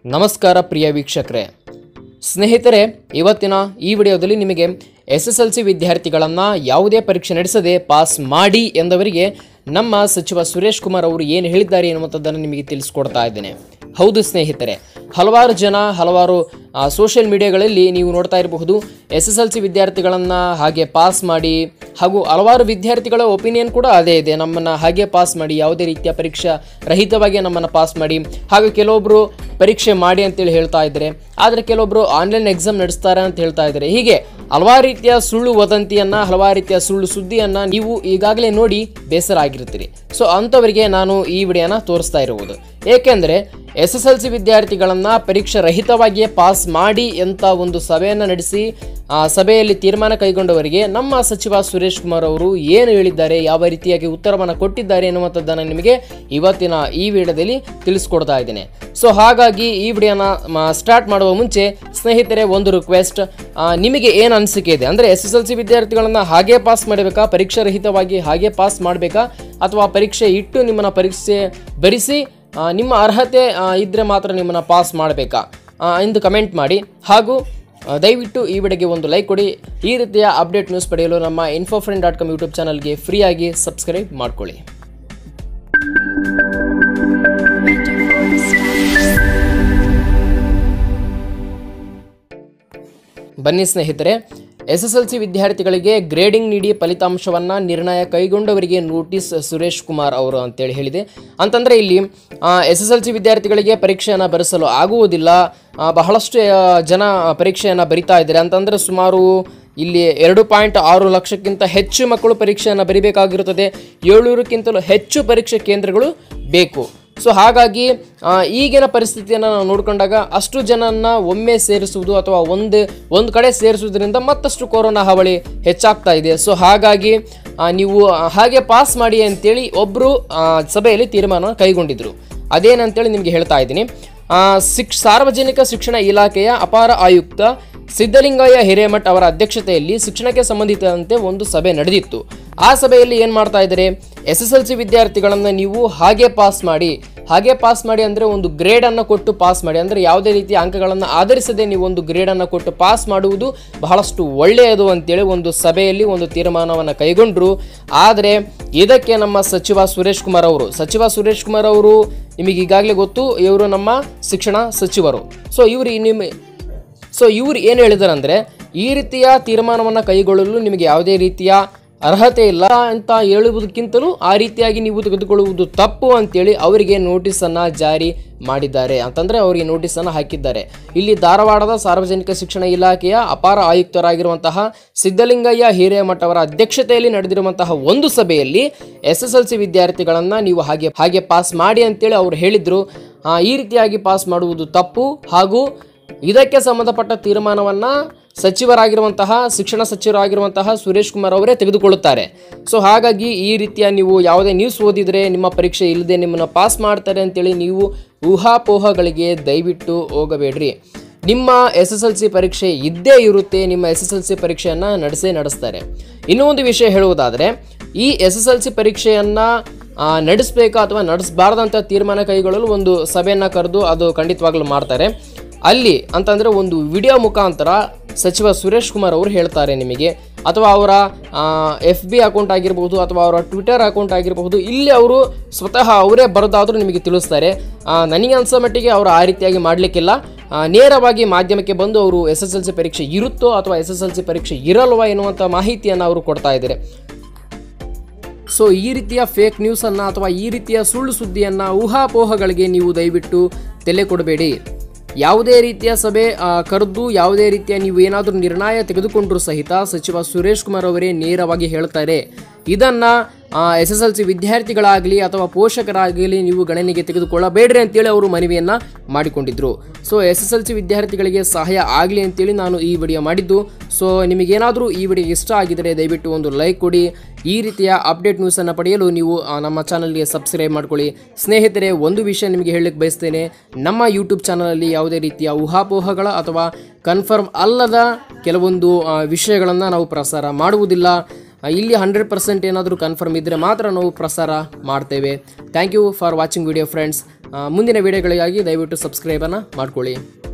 ನಮಸ್ಕಾರ ಪ್ರಿಯ ವೀಕ್ಷಕರೇ ಸ್ನೇಹಿತರೆ ಇವತ್ತಿನ ಈ ವಿಡಿಯೋದಲ್ಲಿ ನಿಮಗೆ ಎಸ್ ಎಸ್ ಎಲ್ ಸಿ ವಿದ್ಯಾರ್ಥಿಗಳನ್ನು ಯಾವುದೇ ಪರೀಕ್ಷೆ ನಡೆಸದೆ ಪಾಸ್ ಮಾಡಿ ಎಂದವರಿಗೆ ನಮ್ಮ ಸಚಿವ ಸುರೇಶ್ ಕುಮಾರ್ ಅವರು ಏನು ಹೇಳಿದ್ದಾರೆ ಎನ್ನುವಂಥದ್ದನ್ನು ನಿಮಗೆ ತಿಳಿಸ್ಕೊಡ್ತಾ ಇದ್ದೇನೆ ಹೌದು ಸ್ನೇಹಿತರೆ ಹಲವಾರು ಜನ ಹಲವಾರು ಸೋಷಿಯಲ್ ಮೀಡಿಯಾಗಳಲ್ಲಿ ನೀವು ನೋಡ್ತಾ ಇರಬಹುದು ಎಸ್ ಎಸ್ ಎಲ್ ಸಿ ವಿದ್ಯಾರ್ಥಿಗಳನ್ನು ಹಾಗೆ ಪಾಸ್ ಮಾಡಿ ಹಾಗೂ ಹಲವಾರು ವಿದ್ಯಾರ್ಥಿಗಳ ಒಪಿನಿಯನ್ ಕೂಡ ಅದೇ ಇದೆ ನಮ್ಮನ್ನು ಹಾಗೆ ಪಾಸ್ ಮಾಡಿ ಯಾವುದೇ ರೀತಿಯ ಪರೀಕ್ಷಾ ರಹಿತವಾಗಿ ನಮ್ಮನ್ನು ಪಾಸ್ ಮಾಡಿ ಹಾಗೂ ಕೆಲವೊಬ್ಬರು ಪರೀಕ್ಷೆ ಮಾಡಿ ಅಂತೇಳಿ ಹೇಳ್ತಾ ಇದ್ದಾರೆ ಆದರೆ ಕೆಲವೊಬ್ಬರು ಆನ್ಲೈನ್ ಎಕ್ಸಾಮ್ ನಡೆಸ್ತಾರೆ ಅಂತ ಹೇಳ್ತಾ ಇದ್ದಾರೆ ಹೀಗೆ ಹಲವಾರು ರೀತಿಯ ಸುಳ್ಳು ವದಂತಿಯನ್ನು ಹಲವಾರು ರೀತಿಯ ಸುಳ್ಳು ಸುದ್ದಿಯನ್ನು ನೀವು ಈಗಾಗಲೇ ನೋಡಿ ಬೇಸರ ಆಗಿರ್ತೀರಿ ಸೊ ಅಂಥವರಿಗೆ ನಾನು ಈ ವಿಡಿಯೋನ ತೋರಿಸ್ತಾ ಇರುವುದು ಏಕೆಂದರೆ ಎಸ್ ಎಸ್ ಎಲ್ ಸಿ ವಿದ್ಯಾರ್ಥಿಗಳನ್ನು ಪರೀಕ್ಷೆ ರಹಿತವಾಗಿಯೇ ಪಾಸ್ ಮಾಡಿ ಅಂತ ಒಂದು ಸಭೆಯನ್ನು ನಡೆಸಿ ಆ ಸಭೆಯಲ್ಲಿ ತೀರ್ಮಾನ ಕೈಗೊಂಡವರಿಗೆ ನಮ್ಮ ಸಚಿವ ಸುರೇಶ್ ಕುಮಾರ್ ಅವರು ಏನು ಹೇಳಿದ್ದಾರೆ ಯಾವ ರೀತಿಯಾಗಿ ಉತ್ತರವನ್ನು ಕೊಟ್ಟಿದ್ದಾರೆ ಎನ್ನುವಂಥದ್ದನ್ನು ನಿಮಗೆ ಇವತ್ತಿನ ಈ ವಿಡಿಯೋದಲ್ಲಿ ತಿಳಿಸ್ಕೊಡ್ತಾ ಇದ್ದೇನೆ ಸೊ ಹಾಗಾಗಿ ಈ ವಿಡಿಯೋನ ಸ್ಟಾರ್ಟ್ ಮಾಡುವ ಮುಂಚೆ ಸ್ನೇಹಿತರೆ ಒಂದು ರಿಕ್ವೆಸ್ಟ್ ನಿಮಗೆ ಏನು ಅನಿಸಿಕೆ ಇದೆ ಅಂದರೆ ಎಸ್ ಎಸ್ ಎಲ್ ಸಿ ವಿದ್ಯಾರ್ಥಿಗಳನ್ನು ಹಾಗೆ ಪಾಸ್ ಮಾಡಬೇಕಾ ಪರೀಕ್ಷೆ ರಹಿತವಾಗಿ ಹಾಗೆ ಪಾಸ್ ಮಾಡಬೇಕಾ ಅಥವಾ ಪರೀಕ್ಷೆ ಇಟ್ಟು ನಿಮ್ಮನ್ನು ಪರೀಕ್ಷೆ ಬರಿಸಿ ಆ, ನಿಮ್ಮ ಅರ್ಹತೆ ಆ, ಇದ್ರೆ ಮಾತ್ರ ನಿಮ್ಮನ್ನು ಪಾಸ್ ಮಾಡಬೇಕಾ ಆ, ಎಂದು ಕಮೆಂಟ್ ಮಾಡಿ ಹಾಗೂ ಆ, ದಯವಿಟ್ಟು ಈ ವಿಡಿಯೋಗೆ ಒಂದು ಲೈಕ್ ಕೊಡಿ ಈ ರೀತಿಯ ಅಪ್ಡೇಟ್ ನ್ಯೂಸ್ ಪಡೆಯಲು ನಮ್ಮ info friend dot com YouTube ಚಾನಲ್ಗೆ ಫ್ರೀಯಾಗಿ ಸಬ್ಸ್ಕ್ರೈಬ್ ಮಾಡ್ಕೊಳ್ಳಿ ಬನ್ನಿ ಸ್ನೇಹಿತರೆ ಎಸ್ ಎಸ್ ಎಲ್ ಸಿ ವಿದ್ಯಾರ್ಥಿಗಳಿಗೆ ಗ್ರೇಡಿಂಗ್ ನೀಡಿ ಫಲಿತಾಂಶವನ್ನು ನಿರ್ಣಯ ಕೈಗೊಂಡವರಿಗೆ ನೋಟಿಸ್ ಸುರೇಶ್ ಕುಮಾರ್ ಅವರು ಅಂತೇಳಿ ಹೇಳಿದೆ ಅಂತಂದರೆ ಇಲ್ಲಿ ಎಸ್ ಎಸ್ ಎಲ್ ಸಿ ವಿದ್ಯಾರ್ಥಿಗಳಿಗೆ ಪರೀಕ್ಷೆಯನ್ನು ಬರೆಸಲು ಆಗುವುದಿಲ್ಲ ಆ, ಬಹಳಷ್ಟು ಆ, ಜನ ಪರೀಕ್ಷೆಯನ್ನು ಬರಿತಾ ಇದ್ದಾರೆ ಅಂತಂದರೆ ಸುಮಾರು ಇಲ್ಲಿ ಎರಡು ಪಾಯಿಂಟ್ ಆರು ಲಕ್ಷಕ್ಕಿಂತ ಹೆಚ್ಚು ಮಕ್ಕಳು ಪರೀಕ್ಷೆಯನ್ನು ಬರಿಬೇಕಾಗಿರುತ್ತದೆ ಏಳ್ನೂರಕ್ಕಿಂತಲೂ ಹೆಚ್ಚು ಪರೀಕ್ಷೆ ಕೇಂದ್ರಗಳು ಬೇಕು ಸೊ ಹಾಗಾಗಿ ಆ, ಈಗಿನ ಪರಿಸ್ಥಿತಿಯನ್ನು ನಾವು ನೋಡಿಕೊಂಡಾಗ ಅಷ್ಟು ಜನನ್ನ ಒಮ್ಮೆ ಸೇರಿಸುವುದು ಅಥವಾ ಒಂದು ಒಂದು ಕಡೆ ಸೇರಿಸುವುದರಿಂದ ಮತ್ತಷ್ಟು ಕೊರೋನಾ ಹಾವಳಿ ಹೆಚ್ಚಾಗ್ತಾ ಇದೆ ಸೊ ಹಾಗಾಗಿ ಆ, ನೀವು ಆ, ಹಾಗೆ ಪಾಸ್ ಮಾಡಿ ಅಂತೇಳಿ ಒಬ್ಬರು ಸಭೆಯಲ್ಲಿ ತೀರ್ಮಾನ ಕೈಗೊಂಡಿದ್ರು ಅದೇನಂತೇಳಿ ನಿಮಗೆ ಹೇಳ್ತಾ ಇದ್ದೀನಿ ಆ, ಶಿಕ್ಷ ಸಾರ್ವಜನಿಕ ಶಿಕ್ಷಣ ಇಲಾಖೆಯ ಅಪಾರ ಆಯುಕ್ತ ಸಿದ್ದಲಿಂಗಯ್ಯ ಹಿರೇಮಠ್ ಅವರ ಅಧ್ಯಕ್ಷತೆಯಲ್ಲಿ ಶಿಕ್ಷಣಕ್ಕೆ ಸಂಬಂಧಿಸಿದಂತೆ ಒಂದು ಸಭೆ ನಡೆದಿತ್ತು ಆ ಸಭೆಯಲ್ಲಿ ಏನು ಮಾಡ್ತಾ ಇದ್ದಾರೆ ಎಸ್ ಎಸ್ ಎಲ್ ಸಿ ವಿದ್ಯಾರ್ಥಿಗಳನ್ನು ನೀವು ಹಾಗೆ ಪಾಸ್ ಮಾಡಿ ಹಾಗೆ ಪಾಸ್ ಮಾಡಿ ಅಂದರೆ ಒಂದು ಗ್ರೇಡನ್ನು ಕೊಟ್ಟು ಪಾಸ್ ಮಾಡಿ ಅಂದರೆ ಯಾವುದೇ ರೀತಿಯ ಅಂಕಗಳನ್ನು ಆಧರಿಸದೆ ನೀವು ಒಂದು ಗ್ರೇಡನ್ನು ಕೊಟ್ಟು ಪಾಸ್ ಮಾಡುವುದು ಬಹಳಷ್ಟು ಒಳ್ಳೆಯದು ಅಂತೇಳಿ ಒಂದು ಸಭೆಯಲ್ಲಿ ಒಂದು ತೀರ್ಮಾನವನ್ನು ಕೈಗೊಂಡ್ರು ಆದರೆ ಇದಕ್ಕೆ ನಮ್ಮ ಸಚಿವ ಸುರೇಶ್ ಕುಮಾರ್ ಅವರು ಸಚಿವ ಸುರೇಶ್ ಕುಮಾರ್ ಅವರು ನಿಮಗೆ ಈಗಾಗಲೇ ಗೊತ್ತು ಇವರು ನಮ್ಮ ಶಿಕ್ಷಣ ಸಚಿವರು ಸೊ ಇವರು ನಿಮ್ಮ ಸೊ ಇವ್ರು ಏನು ಹೇಳಿದಾರೆ ಅಂದರೆ ಈ ರೀತಿಯ ತೀರ್ಮಾನವನ್ನು ಕೈಗೊಳ್ಳಲು ನಿಮಗೆ ಯಾವುದೇ ರೀತಿಯ ಅರ್ಹತೆ ಇಲ್ಲ ಅಂತ ಹೇಳುವುದಕ್ಕಿಂತಲೂ ಆ ರೀತಿಯಾಗಿ ನೀವು ತೆಗೆದುಕೊಳ್ಳುವುದು ತಪ್ಪು ಅಂತೇಳಿ ಅವರಿಗೆ ನೋಟಿಸನ್ನು ಜಾರಿ ಮಾಡಿದ್ದಾರೆ ಅಂತಂದರೆ ಅವರಿಗೆ ನೋಟಿಸನ್ನು ಹಾಕಿದ್ದಾರೆ ಇಲ್ಲಿ ಧಾರವಾಡದ ಸಾರ್ವಜನಿಕ ಶಿಕ್ಷಣ ಇಲಾಖೆಯ ಅಪಾರ ಆಯುಕ್ತರಾಗಿರುವಂತಹ ಸಿದ್ದಲಿಂಗಯ್ಯ ಹಿರೇಮಠ ಅವರ ಅಧ್ಯಕ್ಷತೆಯಲ್ಲಿ ನಡೆದಿರುವಂತಹ ಒಂದು ಸಭೆಯಲ್ಲಿ ಎಸ್ ಎಸ್ ಎಲ್ ಸಿ ವಿದ್ಯಾರ್ಥಿಗಳನ್ನು ನೀವು ಹಾಗೆ ಹಾಗೆ ಪಾಸ್ ಮಾಡಿ ಅಂತೇಳಿ ಅವರು ಹೇಳಿದರು ಆ, ಈ ರೀತಿಯಾಗಿ ಪಾಸ್ ಮಾಡುವುದು ತಪ್ಪು ಹಾಗೂ ಇದಕ್ಕೆ ಸಂಬಂಧಪಟ್ಟ ತೀರ್ಮಾನವನ್ನು ಸಚಿವರಾಗಿರುವಂತಹ ಶಿಕ್ಷಣ ಸಚಿವರಾಗಿರುವಂತಹ ಸುರೇಶ್ ಕುಮಾರ್ ಅವರೇ ತೆಗೆದುಕೊಳ್ಳುತ್ತಾರೆ ಸೊ ಹಾಗಾಗಿ ಈ ರೀತಿಯ ನೀವು ಯಾವುದೇ ನ್ಯೂಸ್ ಓದಿದರೆ ನಿಮ್ಮ ಪರೀಕ್ಷೆ ಇಲ್ಲದೆ ನಿಮ್ಮನ್ನು ಪಾಸ್ ಮಾಡ್ತಾರೆ ಅಂತೇಳಿ ನೀವು ಊಹಾಪೋಹಗಳಿಗೆ ದಯವಿಟ್ಟು ಹೋಗಬೇಡ್ರಿ ನಿಮ್ಮ ಎಸ್ ಎಸ್ ಎಲ್ ಸಿ ಪರೀಕ್ಷೆ ಇದ್ದೇ ಇರುತ್ತೆ ನಿಮ್ಮ ಎಸ್ ಎಸ್ ಎಲ್ ಸಿ ಪರೀಕ್ಷೆಯನ್ನು ನಡೆಸೇ ನಡೆಸ್ತಾರೆ ಇನ್ನೂ ಒಂದು ವಿಷಯ ಹೇಳುವುದಾದರೆ ಈ ಎಸ್ ಎಸ್ ಎಲ್ ಸಿ ಪರೀಕ್ಷೆಯನ್ನು ನಡೆಸಬೇಕಾ ಅಥವಾ ನಡೆಸಬಾರ್ದಂತ ತೀರ್ಮಾನ ಕೈಗೊಳ್ಳಲು ಒಂದು ಸಭೆಯನ್ನು ಕರೆದು ಅದು ಖಂಡಿತವಾಗ್ಲೂ ಮಾಡ್ತಾರೆ ಅಲ್ಲಿ ಅಂತಂದರೆ ಒಂದು ವಿಡಿಯೋ ಮುಖಾಂತರ ಸಚಿವ ಸುರೇಶ್ ಕುಮಾರ್ ಅವರು ಹೇಳ್ತಾರೆ ನಿಮಗೆ ಅಥವಾ ಅವರ ಎಫ್ ಬಿ ಅಕೌಂಟ್ ಆಗಿರಬಹುದು ಅಥವಾ ಅವರ ಟ್ವಿಟರ್ ಅಕೌಂಟ್ ಆಗಿರಬಹುದು ಇಲ್ಲಿ ಅವರು ಸ್ವತಃ ಅವರೇ ಬರೋದಾದರೂ ನಿಮಗೆ ತಿಳಿಸ್ತಾರೆ ಆ, ನನಗೆ ಅನ್ಸೋ ಮಟ್ಟಿಗೆ ಅವರು ಆ ರೀತಿಯಾಗಿ ಮಾಡಲಿಕ್ಕಿಲ್ಲ ನೇರವಾಗಿ ಮಾಧ್ಯಮಕ್ಕೆ ಬಂದು ಅವರು ಎಸ್ ಎಸ್ ಎಲ್ ಸಿ ಪರೀಕ್ಷೆ ಇರುತ್ತೋ ಅಥವಾ ಎಸ್ ಎಸ್ ಎಲ್ ಸಿ ಪರೀಕ್ಷೆ ಇರಲ್ವಾ ಎನ್ನುವಂಥ ಮಾಹಿತಿಯನ್ನು ಅವರು ಕೊಡ್ತಾ ಇದ್ದಾರೆ ಸೊ ಈ ರೀತಿಯ ಫೇಕ್ ನ್ಯೂಸನ್ನು ಅಥವಾ ಈ ರೀತಿಯ ಸುಳ್ಳು ಸುದ್ದಿಯನ್ನು ಊಹಾಪೋಹಗಳಿಗೆ ನೀವು ದಯವಿಟ್ಟು ತಲೆ ಕೊಡಬೇಡಿ ಯಾವುದೇ ರೀತಿಯ ಸಭೆ ಆ, ಕರೆದು ಯಾವುದೇ ರೀತಿಯ ನೀವು ಏನಾದರೂ ನಿರ್ಣಯ ತೆಗೆದುಕೊಂಡರೂ ಸಹಿತ ಸಚಿವ ಸುರೇಶ್ ಕುಮಾರ್ ಅವರೇ ನೇರವಾಗಿ ಹೇಳ್ತಾರೆ ಇದನ್ನು ಎಸ್ ಎಸ್ ಎಲ್ ಸಿ ವಿದ್ಯಾರ್ಥಿಗಳಾಗಲಿ ಅಥವಾ ಪೋಷಕರಾಗಲಿ ನೀವು ಗಣನೆಗೆ ತೆಗೆದುಕೊಳ್ಳಬೇಡ್ರಿ ಅಂತೇಳಿ ಅವರು ಮನವಿಯನ್ನು ಮಾಡಿಕೊಂಡಿದ್ರು so S S L C ವಿದ್ಯಾರ್ಥಿಗಳಿಗೆ ಸಹಾಯ ಆಗಲಿ ಅಂತೇಳಿ ನಾನು ಈ ವಿಡಿಯೋ ಮಾಡಿದ್ದು ಸೊ ನಿಮಗೇನಾದರೂ ಈ ವಿಡಿಯೋ ಇಷ್ಟ ಆಗಿದರೆ ದಯವಿಟ್ಟು ಒಂದು ಲೈಕ್ ಕೊಡಿ ಈ ರೀತಿಯ ಅಪ್ಡೇಟ್ ನ್ಯೂಸನ್ನು ಪಡೆಯಲು ನೀವು ಆ, ನಮ್ಮ ಚಾನಲ್ಗೆ ಸಬ್ಸ್ಕ್ರೈಬ್ ಮಾಡ್ಕೊಳ್ಳಿ ಸ್ನೇಹಿತರೆ ಒಂದು ವಿಷಯ ನಿಮಗೆ ಹೇಳಲಿಕ್ಕೆ ಬಯಸ್ತೇನೆ ನಮ್ಮ ಯೂಟ್ಯೂಬ್ ಚಾನಲಲ್ಲಿ ಯಾವುದೇ ರೀತಿಯ ಊಹಾಪೋಹಗಳ ಅಥವಾ ಕನ್ಫರ್ಮ್ ಅಲ್ಲದ ಕೆಲವೊಂದು ವಿಷಯಗಳನ್ನು ನಾವು ಪ್ರಸಾರ ಮಾಡುವುದಿಲ್ಲ ಆ, ಇಲ್ಲಿ ಹಂಡ್ರೆಡ್ ಪರ್ಸೆಂಟ್ ಏನಾದರೂ ಕನ್ಫರ್ಮ್ ಇದ್ದರೆ ಮಾತ್ರ ನಾವು ಪ್ರಸಾರ ಮಾಡ್ತೇವೆ thank you for watching video friends ಆ, ಮುಂದಿನ ವಿಡಿಯೋಗಳಿಗಾಗಿ ದಯವಿಟ್ಟು ಸಬ್ಸ್ಕ್ರೈಬನ್ನು ಮಾಡ್ಕೊಳ್ಳಿ